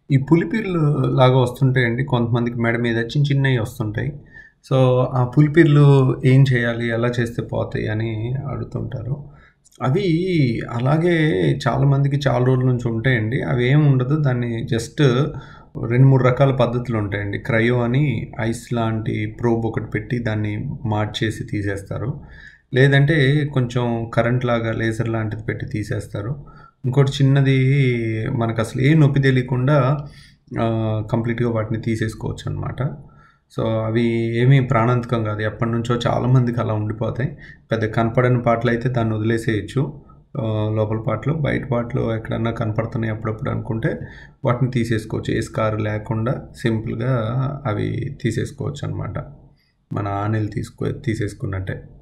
ఈ పులిపిర్లు లాగా వస్తుంటాయండి కొంతమందికి మెడ మీద చిన్న చిన్నవి వస్తుంటాయి. సో, ఆ పులిపిర్లు ఏం చేయాలి? ఎలా చేస్తే పోతాయి అని అడుగుతుంటారు. అవి అలాగే చాలామందికి చాలా రోజుల నుంచి ఉంటాయండి. అవేం ఉండదు. దాన్ని జస్ట్ 2, 3 రకాల పద్ధతులుంటాయండి. క్రయో అని ఐస్ లాంటి ప్రోబ్ ఒకటి పెట్టి దాన్ని మార్చేసి తీసేస్తారు. లేదంటే కొంచెం కరెంట్ లాగా లేజర్ లాంటిది పెట్టి తీసేస్తారు. ఇంకోటి చిన్నది మనకసలు ఏ నొప్పి తెలియకుండా ఆహ్, కంప్లీట్‌గా వాటిని తీసేసుకోవచ్చనమాట. సో, అవి ఏమి ప్రాణాంతకం కాదు. ఎప్పటినుంచో చాలామందికి అలా ఉండిపోతాయి. పెద్దగా కనపడని పార్ట్‌లయితే దాన్ని వదిలేసేయొచ్చు. ఆహ్, లోపల పార్ట్‌లో, బయట పార్ట్‌లో ఎక్కడన్నా కనపడుతున్నాయి అప్పుడప్పుడు అనుకుంటే వాటిని తీసేసుకోవచ్చు. ఏ స్కార్ లేకుండా సింపుల్‌గా అవి తీసేసుకోవచ్చనమాట. మన ఆనెలు తీసుకో తీసేసుకున్నట్టే.